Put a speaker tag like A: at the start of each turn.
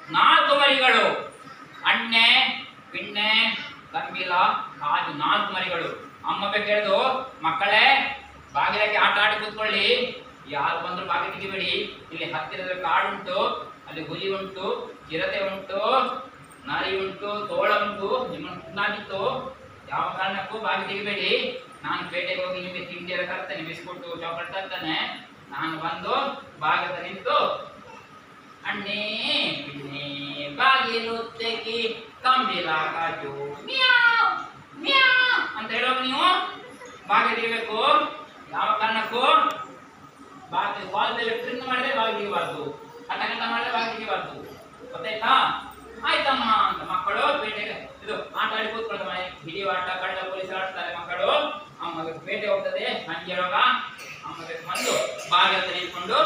A: ನಾಲ್ಕು ಮರಿಗಳು ಅಣ್ಣೆ ಪಿಣ್ಣೆ ಕಂಬಿಲ ಕಾಜು ನಾಲ್ಕು ಮರಿಗಳು ಅಮ್ಮ ಬೇಕು ಹೇಳಿದು ಮಕ್ಕಳೇ ಬಾಗಿಲಕ್ಕೆ ಆಟ ಆಡಿ ಕೂತ್ಕೊಳ್ಳಿ ಯಾರು ಬಂದ್ರು ಬಾಗಿಲು ತೆಗಿಬೇಡಿ ಇಲ್ಲಿ ಹತ್ತಿರದಲ್ಲಿ ಕಾಡುಂಟು ಅಲ್ಲಿ ಹುಲಿ ಉಂಟು ಚಿರತೆ ಉಂಟು ನರಿ ಉಂಟು ತೋಳ ಉಂಟು ನಿಮ್ಮನ್ನು ಕುನ್ನಾಗಿತ್ತು ಯಾವ ಕಾರಣಕ್ಕೂ ಬಾಗಿಲು ತೆಗಿಬೇಡಿ ನಾನು ಪೇಟೆಗೆ ಹೋಗಿ ನಿಮಗೆ ತಿಂಡಿ ಎಲ್ಲ ತರ್ತೇನೆ ಬಿಸ್ಕುಟ್ಟು ಚಾಕ್ಲೇಟ್ ತರ್ತೇನೆ ನಾನು ಬಂದು ಬಾಗಿಲ ನಿಂತು ಅಣ್ಣೇ ಪಿಣ್ಣೆ ಬಾಗಿಲು ತೆಗಿ ಕಂಬಿಲ ಕಾಜು ಮ್ಯಾವ್ ಮ್ಯಾವ್ ಅಂತ ಹೇಳುವಾಗ ನೀವು ಬಾಗಿಲು ತೆಗಿಬೇಕು ಯಾವ ಕಾರಣಕ್ಕೂ ಬಾಗಿಲು ವಾಲ್ದಲ್ಲಿ ಟ್ರಿಮ್ ಮಾಡಿದ್ರೆ ಬಾಗಿಲು ತೆಗಿಬಾರ್ದು ಕಟ ಕಟ ಮಾಡಿದ್ರೆ ಬಾಗಿಲು ತೆಗಿಬಾರ್ದು ಗೊತ್ತಾಯ್ತಾ ಆಯ್ತಮ್ಮ ಅಂತ ಮಕ್ಕಳು ಪೇಟೆಗೆ ಇದು ಆಟ ಆಡಿ ಕೂತ್ಕೊಳ್ತಾರೆ ಮನೆ ಹಿಡಿಯುವ ಆಟ ಕಳ್ಳ ಪೊಲೀಸ್ ಆಡ್ತಾರೆ ಮಕ್ಕಳು ಅಮ್ಮ ಪೇಟೆ ಹೋಗ್ತದೆ ಸಂಜೆ ಅಮ್ಮಗೆ ಬಂದು ಬಾಗಿಲು ತೆಗೆದುಕೊಂಡು